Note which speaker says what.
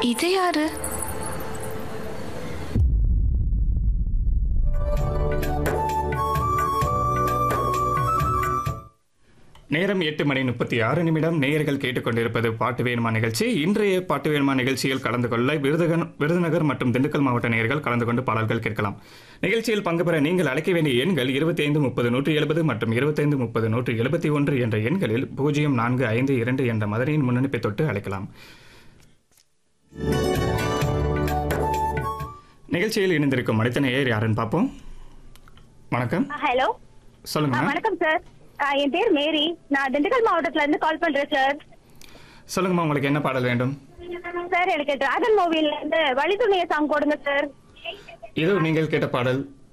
Speaker 1: இது யாரு
Speaker 2: நேரம் எட்டு மணி முப்பத்தி ஆறு நிமிடம் நேயர்கள் கேட்டுக்கொண்டிருப்பது பாட்டு வேணுமா நிகழ்ச்சி இன்றைய பாட்டு வேணுமா நிகழ்ச்சியில் கலந்து கொள்ள விருதுகன் விருதுநகர் மற்றும் திண்டுக்கல் மாவட்ட நேயர்கள் கலந்து கொண்டு பாடல்கள் கேட்கலாம் நிகழ்ச்சியில் பங்கு பெற நீங்கள் அழைக்க வேண்டிய எண்கள் இருபத்தி ஐந்து முப்பது நூற்றி எழுபது மற்றும் இருபத்தைந்து முப்பது நூற்றி எழுபத்தி ஒன்று என்ற எண்களில் பூஜ்ஜியம் நான்கு ஐந்து இரண்டு என்ற மதுரையின் முன்னணிப்பை தொட்டு அழைக்கலாம் நிகழ்ச்சியில் இணைந்திருக்கும் அடுத்த நேயர் யாருன்னு பார்ப்போம் வணக்கம்
Speaker 3: ஹலோ
Speaker 2: சொல்லுங்க
Speaker 3: வணக்கம் சார் என் பேர் மேரி நான் திண்டுக்கல் மாவட்டத்துல இருந்து கால் பண்றேன் சார்
Speaker 2: சொல்லுங்கம்மா உங்களுக்கு என்ன பாடல் வேண்டும்
Speaker 3: சார் எனக்கு டிராகன் மூவில இருந்து வழித்துணைய சாங் போடுங்க சார்
Speaker 2: இதோ நீங்கள் கேட்ட பாடல்